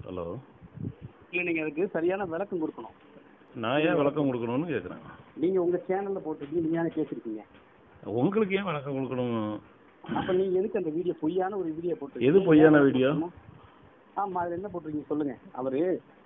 Hello இல்லை நீங்கள் அதுக்கு சரியான விளக்கம் கொடுக்கணும் நான் ஏன் விளக்கம் கொடுக்கணும்னு கேட்குறேன் நீங்கள் உங்கள் சேனலில் போட்டிருக்கீங்க நீங்கள் ஏன் கேட்டிருக்கீங்க உங்களுக்கு ஏன் விளக்கம் கொடுக்கணும் அப்போ நீங்கள் எதுக்கு அந்த வீடியோ பொய்யான ஒரு வீடியோ போட்டு எது பொய்யான வீடியோ? ஆமாம் அதில் என்ன போட்டிருக்கீங்க சொல்லுங்கள் அவர்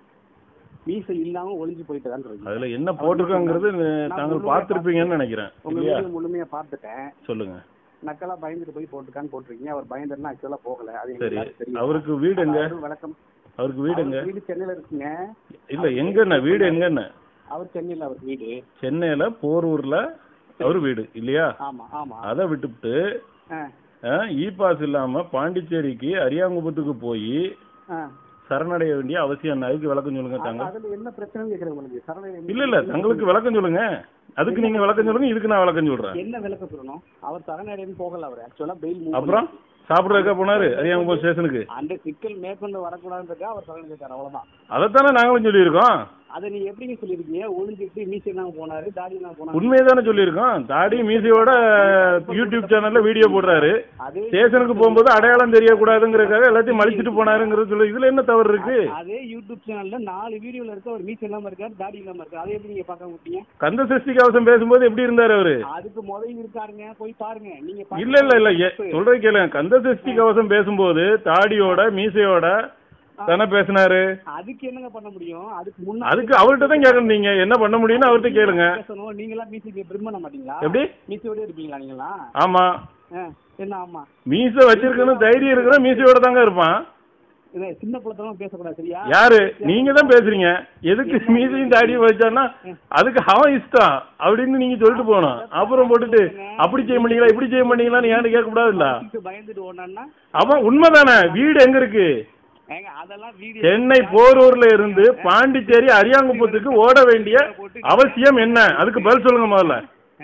மீசை இல்லாமல் ஒளிஞ்சு போயிட்டு சொல்றீங்க அதில் என்ன போட்டிருக்காங்கிறது நான் தாங்கள் முழுமையா பார்த்துருப்பீங்கன்னு நினைக்கிறேன் உங்கள் இல்லையா வீடியோ முழுமையாக பார்த்துட்டேன் சொல்லுங்க நக்கலா பயந்துட்டு போய் போட்டுருக்கான்னு போட்டிருக்கீங்க அவர் பயந்துட்டுனா ஆக்சுவலாக போகல அது சரி எங்களுக்கு தெரியும் அவருக்கு வீடு எங்க அவரு விளக்கம் அவருக்கு வீடு எங்க அவர் வீடு சென்னையில் இருக்குங்க இல்ல எங்கண்ணே வீடு எங்கண்ணே அவர் சென்னையில் அவர் வீடு சென்னையில போரூர்ல அவர் வீடு இல்லையா ஆமாம் ஆமாம் அதை விட்டுவிட்டு ஆ இ பாஸ் இல்லாம பாண்டிச்சேரிக்கு அரியாங்குப்பத்துக்கு போய் ஆ சரணடைய வேண்டிய அவசியம் என்ன அதுக்கு விளக்கம் சொல்லுங்க தாங்க அதுல என்ன பிரச்சனைன்னு கேக்குறேன் உங்களுக்கு சரண இல்ல இல்ல தங்களுக்கு விளக்கம் சொல்லுங்க அதுக்கு நீங்க விளக்கம் சொல்லுங்க இதுக்கு நான் விளக்கம் சொல்றேன் என்ன விளக்கம் சொல்லணும் அவர் சரணடைன்னு போகல அவர் ஆக்சுவலா பெயில் அப்புறம் சாப்பிட்றதுக்கா போனாரு அரியாங்குப்பம் ஸ்டேஷனுக்கு அந்த சிக்கல் மேற்கொண்டு வரக்கூடாதுன்றதுக்காக அவர் சரணடைக்கார் அவ்வளவுதான் அதைத்தானே நாங்களும் சொல்லியிருக்கோம் அதை நீங்க எப்படிங்க சொல்லியிருக்கீங்க ஒளிஞ்சிட்டு மீசி எல்லாம் போனாரு தாடி எல்லாம் போனாரு உண்மையை தானே சொல்லியிருக்கோம் தாடி மீசையோட யூடியூப் சேனல்ல வீடியோ போடுறாரு அதே ஸ்டேஷனுக்கு போகும்போது அடையாளம் தெரியக்கூடாதுங்கிறதுக்காக எல்லாத்தையும் மலிச்சிட்டு போனாருங்கிறது சொல்லி இதுல என்ன தவறு இருக்கு அதே யூடியூப் சேனல்ல நாலு வீடியோல இருக்க ஒரு மீசி இல்லாம இருக்காரு தாடி இல்லாம இருக்காரு அதை எப்படி நீங்க பார்க்க விட்டீங்க கந்த சஷ்டி கவசம் பேசும்போது எப்படி இருந்தாரு அவரு அதுக்கு முதல் இருக்காருங்க போய் பாருங்க நீங்க இல்ல இல்ல இல்ல எ- சொல்றது கேளுங்க கந்த சஷ்டி கவசம் பேசும்போது தாடியோட மீசையோட தானே பேசினாரு அதுக்கு என்னங்க பண்ண முடியும் அதுக்கு முன்னாடி அதுக்கு அவர்கிட்ட தான் கேட்கணும் நீங்க என்ன பண்ண முடியும்னு அவர்கிட்ட கேளுங்க பேசணும் நீங்களா மீசிக்கு பிரிம் பண்ண மாட்டீங்களா எப்படி மீசியோட இருப்பீங்களா நீங்களா ஆமா ஆ, என்ன ஆமா மீசை வச்சிருக்கணும் தைரியம் இருக்கிற மீசையோட தாங்க இருப்பான் இதை சின்ன பிள்ளைத்தனம் பேசக்கூடாது சரியா யாரு நீங்க தான் பேசுறீங்க எதுக்கு மீசையும் தாடியும் வச்சான்னா அதுக்கு அவன் இஷ்டம் அப்படின்னு நீங்க சொல்லிட்டு போகணும் அப்புறம் போட்டுட்டு அப்படி செய்ய மாட்டீங்களா இப்படி செய்ய மாட்டீங்களான்னு ஏன்னு கேட்க கூடாதுல்ல இதுக்கு பயந்துட்டு ஓடனா அவன் உண்மைதானே வீடு எங்க இருக்கு ஏங்க அதெல்லாம் வீடியோ சென்னை போரூர்ல இருந்து பாண்டிச்சேரி அரியாங்குப்பத்துக்கு ஓட வேண்டிய அவசியம் என்ன அதுக்கு பதில் சொல்லுங்க முதல்ல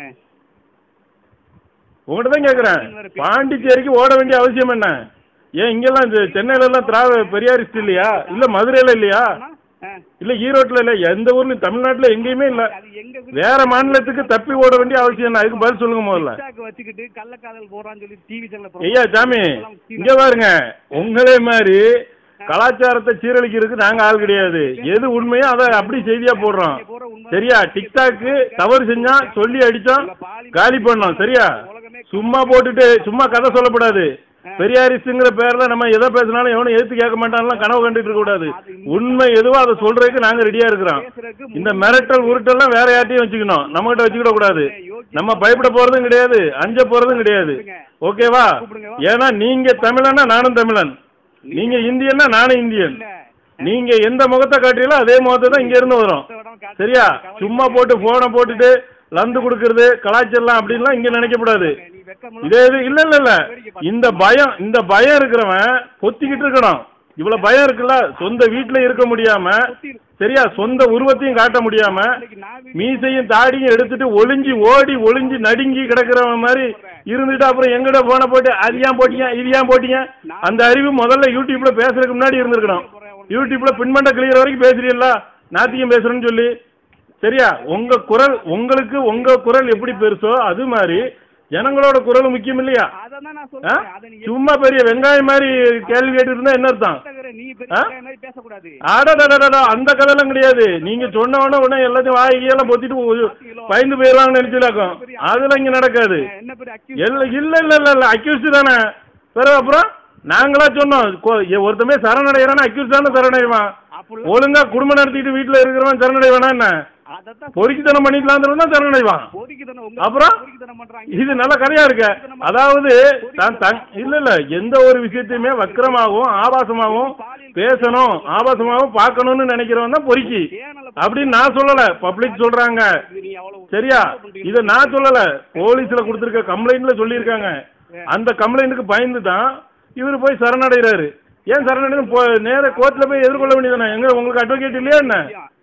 உங்கள்கிட்ட தான் கேட்குறேன் பாண்டிச்சேரிக்கு ஓட வேண்டிய அவசியம் என்ன ஏன் இங்கெல்லாம் இந்த சென்னையில எல்லாம் திராவ பெரியாரிஸ்ட் இல்லையா இல்ல மதுரையில இல்லையா இல்ல ஈரோட்ல இல்ல எந்த ஊர்லயும் தமிழ்நாட்டுல எங்கேயுமே இல்ல அது எங்க வேற மாநிலத்துக்கு தப்பி ஓட வேண்டிய அவசியம் என்ன அதுக்கு பதில் சொல்லுங்க முதல்ல TikTok வச்சுக்கிட்டு கள்ளக்காதல் போறான்னு சொல்லி டிவி சேனல் ஐயா சாமி இங்க பாருங்க உங்களே மாதிரி கலாச்சாரத்தை சீரழிக்கிறதுக்கு நாங்க ஆள் கிடையாது எது உண்மையோ அதை அப்படி செய்தியா போடுறோம் சரியா டிக்டாக்கு தவறு செஞ்சா சொல்லி அடிச்சோம் காலி பண்ணோம் சரியா சும்மா போட்டுட்டு சும்மா கதை சொல்லக்கூடாது பெரியாரிஸ்ட்ங்கிற பேர்ல நம்ம எதை பேசினாலும் எவனும் எதிர்த்து கேட்க மாட்டான்லாம் கனவு கண்டுட்டு இருக்க கூடாது உண்மை எதுவோ அதை சொல்றதுக்கு நாங்க ரெடியா இருக்கிறோம் இந்த மிரட்டல் உருட்டெல்லாம் வேற யார்ட்டையும் வச்சுக்கணும் நம்ம கிட்ட வச்சுக்கிட கூடாது நம்ம பயப்பட போறதும் கிடையாது அஞ்ச போறதும் கிடையாது ஓகேவா ஏன்னா நீங்க தமிழன்னா நானும் தமிழன் நீங்க இந்தியன்னா நானும் இந்தியன் நீங்க எந்த முகத்தை காட்டுறீங்களோ அதே முகத்தை தான் இங்க இருந்து வரும் சரியா சும்மா போட்டு போனை போட்டுட்டு லந்து கொடுக்கறது கலாச்சாரம் அப்படின்லாம் இங்க நினைக்கக்கூடாது நீ வெக்கம் இதே இது இல்ல இல்ல இல்ல இந்த பயம் இந்த பயம் இருக்கிறவன் பொத்திக்கிட்டு இருக்கணும் இவ்வளவு பயம் இருக்குல்ல சொந்த வீட்டுல இருக்க முடியாம சரியா சொந்த உருவத்தையும் காட்ட முடியாம மீசையும் தாடியும் எடுத்துட்டு ஒளிஞ்சு ஓடி ஒளிஞ்சு நடுங்கி கிடக்கிறவன் மாதிரி இருந்துட்டு அப்புறம் எங்கட போன போட்டு அது ஏன் போட்டீங்க இது ஏன் போட்டீங்க அந்த அறிவு முதல்ல யூடியூப்ல பேசுறதுக்கு முன்னாடி இருந்திருக்கணும் யூடியூப்ல பின்மண்ட கிளியர் வரைக்கும் பேசுறீல்ல நாத்தியம் பேசுறேன்னு சொல்லி சரியா உங்க குரல் உங்களுக்கு உங்க குரல் எப்படி பெருசோ அது மாதிரி ஜனங்களோட குரல் முக்கியம் இல்லையா அதான் நான் ஆ? சொல்றேன் அதை நீ சும்மா பெரிய வெங்காயம் மாதிரி கேள்வி கேட்டு இருந்தா என்ன அர்த்தம் எடுத்துக்கிற, நீ ஆ? பெரிய மாதிரி பேசக்கூடாது அடடடடடா அந்த கதையெல்லாம் கிடையாது நீங்க சொன்ன உடனே உடனே எல்லாத்தையும் வாய்க்கெல்லாம் பொத்திட்டு ஒ- பயந்து போயிடுவாங்கன்னு நினைச்சிருக்கோம் அதெல்லாம் இங்க நடக்காது என்ன பெரிய accuse இல்ல இல்ல இல்ல இல்ல இல்ல அக்யூஸ்ட் தானே பிறகு அப்புறம் நாங்களா சொன்னோம் கொ- எ- ஒருத்தமே சரணடைகிறான் அக்யூஸ்ட் தானே சரணடைவான் அப்படிலாம் ஒழுங்கா குடும்பம் நடத்திட்டு வீட்டுல இருக்கிறவன் சரணடைவானா என்ன அதைத்தான் பொறுக்கித்தனம் பண்ணிக்கலாம் தான் சரணடைவான் போதிக்குதானே உங்க அப்புறம் போதிக்குதானே பண்றாங்க இது நல்ல கதையா இருக்க அதாவது தான் தன் இல்ல இல்ல எந்த ஒரு விஷயத்தையுமே வக்கிரமாகவும் ஆபாசமாகவும் பேசணும் ஆபாசமாகவும் பார்க்கணும்னு நினைக்கிறவன் தான் பொறுக்கி சேனல அப்படின்னு நான் சொல்லல பப்ளிக் சொல்றாங்க நீ அவ்வளவு சரியா இத நான் சொல்லல போலீஸ்ல கொடுத்திருக்க கம்ப்ளைண்ட்ல சொல்லியிருக்காங்க அந்த கம்ப்ளைண்ட்டுக்கு பயந்து தான் இவர் போய் சரணடைகிறாரு ஏன் சரணடைந்து போ நேர கோர்ட்ல போய் எதிர்கொள்ள வேண்டியதானே எங்க உங்களுக்கு அட்வொகேட் இல்லையா என்ன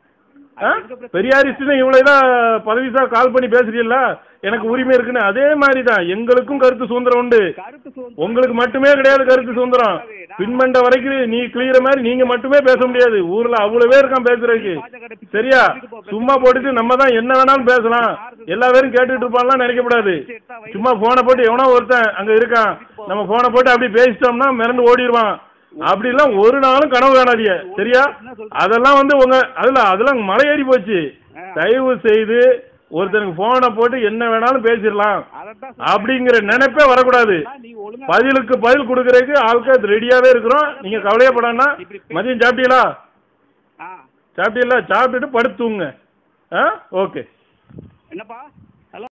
ஆ? பெரியாரிஸ்ட்னு இவ்வளவுதான் பதவிசா கால் பண்ணி பேசுறீல்ல எனக்கு உரிமை இருக்குன்னு அதே மாதிரி தான் எங்களுக்கும் கருத்து சுதந்திரம் உண்டு கருத்து சுதந்திரம் உங்களுக்கு மட்டுமே கிடையாது கருத்து சுதந்திரம் பின்மண்ட வரைக்கும் நீ கிளியற மாதிரி நீங்க மட்டுமே பேச முடியாது ஊர்ல அவ்வளவு பேர் இருக்கான் பேசுறதுக்கு சரியா சும்மா போட்டுட்டு நம்ம தான் என்ன வேணாலும் பேசலாம் எல்லா பேரும் கேட்டுட்டு இருப்பான்லாம் நினைக்கக்கூடாது சும்மா போனை போட்டு எவனோ ஒருத்தன் அங்க இருக்கான் நம்ம போனை போட்டு அப்படி பேசிட்டோம்னா மிரண்டு ஓடிடுவான் அப்படிலாம் ஒரு நாளும் கனவு காணாதீங்க சரியா அதெல்லாம் வந்து உங்க அதுல அதெல்லாம் மலை ஏறி போச்சு தயவு செய்து ஒருத்தனுக்கு போனை போட்டு என்ன வேணாலும் பேசிடலாம் அதைத்தான் அப்படிங்கிற நினைப்பே வரக்கூடாது நீங்க ஒழுங்கா பதிலுக்கு பதில் கொடுக்கறதுக்கு ஆட்கள் ரெடியாவே இருக்கிறோம் நீங்க கவலையப்படானா மதியம் சாப்பிட்டீங்களா ஆ சாப்பிட்டீங்களா சாப்பிட்டுட்டு படுத்து தூங்குங்க ஆ ஓகே என்னப்பா